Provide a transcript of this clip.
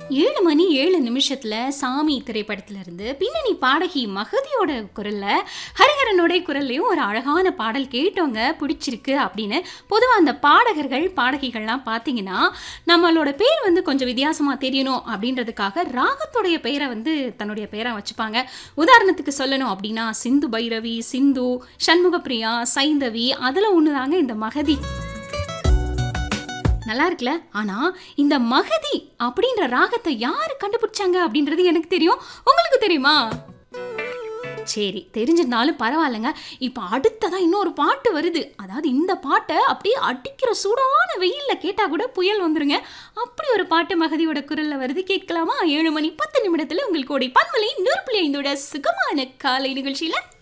ஏழு மணி ஏழு நிமிஷத்துல சாமி திரைப்படத்துல இருந்து பின்னணி பாடகி மகதியோட குரல்ல ஹரிஹரனோட குரல்லையும் ஒரு அழகான பாடல் கேட்டவங்க பிடிச்சிருக்கு அப்படின்னு பொதுவாக அந்த பாடகர்கள் பாடகிகள்லாம் பார்த்தீங்கன்னா நம்மளோட பேர் வந்து கொஞ்சம் வித்தியாசமாக தெரியணும் அப்படின்றதுக்காக ராகத்துடைய பெயரை வந்து தன்னுடைய பெயரை வச்சுப்பாங்க உதாரணத்துக்கு சொல்லணும் அப்படின்னா சிந்து பைரவி சிந்து சண்முகப்பிரியா சைந்தவி அதில் ஒன்று தாங்க இந்த மகதி நல்லா இருக்குல்ல ஆனா இந்த மகதி அப்படின்ற ராகத்தை யாரு கண்டுபிடிச்சாங்க அப்படின்றது எனக்கு தெரியும் உங்களுக்கு தெரியுமா சரி தெரிஞ்சிருந்தாலும் பரவாயில்லைங்க இப்போ அடுத்ததா இன்னொரு பாட்டு வருது அதாவது இந்த பாட்டை அப்படியே அடிக்கிற சூடான வெயில்ல கேட்டா கூட புயல் வந்துருங்க அப்படி ஒரு பாட்டு மகதியோட குரல்ல வருது கேட்கலாமா ஏழு மணி பத்து நிமிடத்துல உங்களுக்கு ஓடி பன்மலை நூறு புள்ளி ஐந்தோட சுகமான காலை நிகழ்ச்சியில